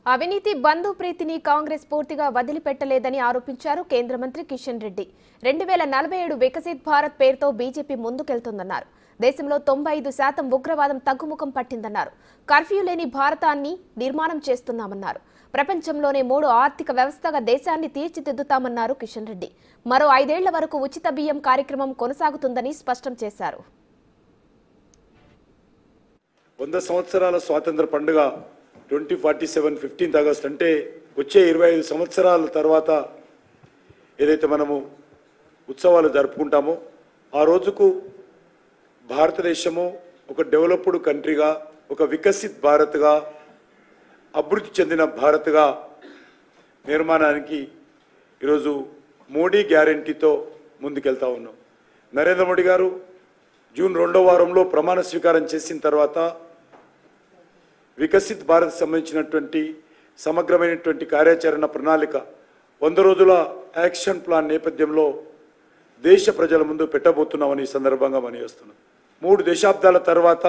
అవినీతి బంధు ప్రీతిని కాంగ్రెస్ పూర్తిగా వదిలిపెట్టలేదని ఆరోపించారు కేంద్ర మంత్రి కిషన్ రెడ్డి రెండు వేల నలభై ఏడు వికసిత్ భారత్ పేరుతో బీజేపీ ముందుకెళ్తోందన్నారు దేశంలో తొంభై ఐదు శాతం ఉగ్రవాదం తగ్గుముఖం పట్టిందన్నారు కర్ఫ్యూ లేని భారతాన్ని నిర్మాణం చేస్తున్నామన్నారు ప్రపంచంలోనే మూడో ఆర్థిక వ్యవస్థగా దేశాన్ని తీర్చిదిద్దుతామన్నారు కిషన్ రెడ్డి మరో ఐదేళ్ల వరకు ఉచిత బియ్యం కార్యక్రమం కొనసాగుతుందని స్పష్టం చేశారు వంద సంవత్సరాల స్వాతంత్ర పండుగ twenty forty seven fifteenth August అంటే వచ్చే ఇరవై ఐదు సంవత్సరాల తర్వాత ఏదైతే మనము ఉత్సవాలు జరుపుకుంటామో ఆ రోజుకు భారతదేశము ఒక డెవలప్డ్ కంట్రీగా ఒక వికసిత్ భారత్గా అభివృద్ధి చెందిన భారత్గా నిర్మాణానికి ఈరోజు మోడీ గ్యారంటీతో ముందుకెళ్తా ఉన్నాం నరేంద్ర మోడీ గారు జూన్ రెండో వారంలో ప్రమాణ స్వీకారం చేసిన తర్వాత వికసిత్ భారత్ సంబంధించినటువంటి సమగ్రమైనటువంటి కార్యాచరణ ప్రణాళిక వంద రోజుల యాక్షన్ ప్లాన్ నేపథ్యంలో దేశ ప్రజల ముందు పెట్టబోతున్నామని ఈ సందర్భంగా మనయేస్తున్నాం మూడు దశాబ్దాల తర్వాత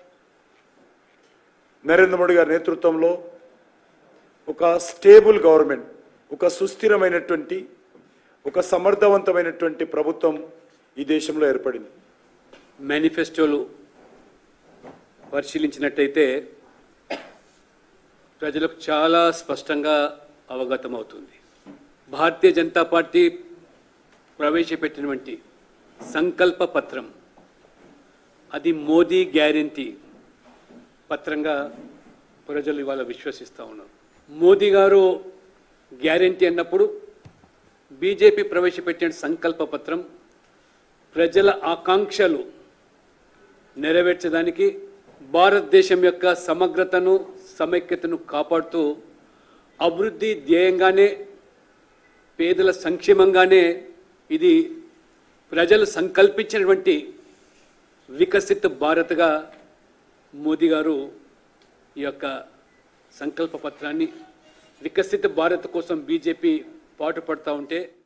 నరేంద్ర మోడీ గారి నేతృత్వంలో ఒక స్టేబుల్ గవర్నమెంట్ ఒక సుస్థిరమైనటువంటి ఒక సమర్థవంతమైనటువంటి ప్రభుత్వం ఈ దేశంలో ఏర్పడింది మేనిఫెస్టోలు పరిశీలించినట్టయితే ప్రజలకు చాలా స్పష్టంగా అవగతమవుతుంది భారతీయ జనతా పార్టీ ప్రవేశపెట్టినటువంటి సంకల్ప పత్రం అది మోదీ గ్యారంటీ పత్రంగా ప్రజలు ఇవాళ విశ్వసిస్తూ ఉన్నారు మోదీ గారు గ్యారంటీ అన్నప్పుడు బీజేపీ ప్రవేశపెట్టిన సంకల్ప పత్రం ప్రజల ఆకాంక్షలు నెరవేర్చడానికి భారతదేశం యొక్క సమగ్రతను సమైక్యతను కాపాడుతూ అభివృద్ధి ధ్యేయంగానే పేదల సంక్షేమంగానే ఇది ప్రజలు సంకల్పించినటువంటి వికసిత్ భారత్గా మోదీ గారు ఈ యొక్క సంకల్ప పత్రాన్ని వికసిత్ భారత్ కోసం బీజేపీ పాటుపడతా ఉంటే